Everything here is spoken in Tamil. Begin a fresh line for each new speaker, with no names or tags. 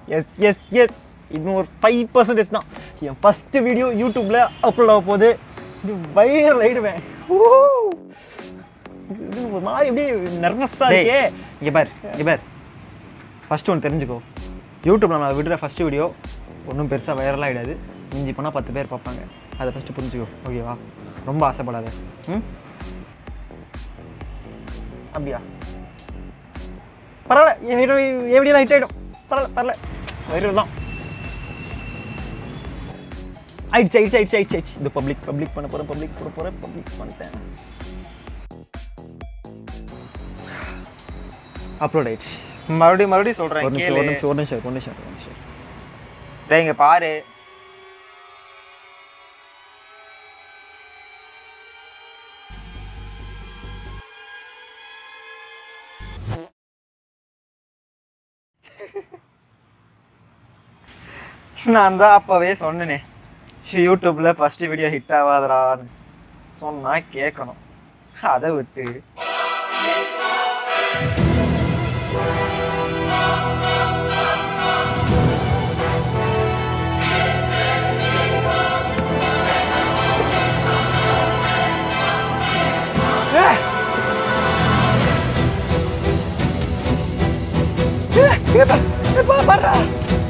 எஸ் எஸ் எஸ் இன்னும் ஒரு ஃபைவ் பர்சன்டேஜ் தான் என் ஃபஸ்ட்டு வீடியோ யூடியூப்பில் அப்லோட் ஆக போகுது இது வைரல் ஆயிடுவேன் ஓ இது ஒரு மாதிரி அப்படியே நர்வஸாக இருக்கே இங்கே பார் இங்கே பார் ஃபஸ்ட்டு ஒன்று தெரிஞ்சுக்கோ யூடியூப்பில் நான் விடுற ஃபஸ்ட்டு வீடியோ ஒன்றும் பெருசாக வைரலாக ஆகிடாது மிஞ்சி போனால் பத்து பேர் பார்ப்பாங்க அதை ஃபஸ்ட்டு புரிஞ்சுக்கோ ஓகேவா ரொம்ப ஆசைப்படாத ம் அப்படியா பரவாயில்ல என் வீடியோ என் வீடியோ ஹிட் ஆகிடும் பரவாயில்ல பரவாயில்ல வைரல் தான் ஆயிடுச்சு ஆயிடுச்சு ஆயிடுச்சு ஆயிடுச்சு ஆயிடுச்சு இது பப்ளிக் பப்ளிக் பண்ண போகிறேன் பப்ளிக் பண்ண போகிறேன் பப்ளிக் பண்ணிட்டேன் அப்லோட் ஆயிடுச்சு
மறுபடியும் மறுபடியும்
ஒரு
சொல்றேன்
நிமிஷம்
கேளு
ஒரு நிமிஷம் ஒரு நிமிஷம் ஒரு நிமிஷம் ஒரு நிமிஷம்
டேய் இங்க பாரு நான் தான் அப்பவே சொன்னேனே யூடியூப்ல ஃபர்ஸ்ட் வீடியோ ஹிட் ஆகாதடான்னு சொன்னா கேட்கணும் அதை விட்டு
பாரு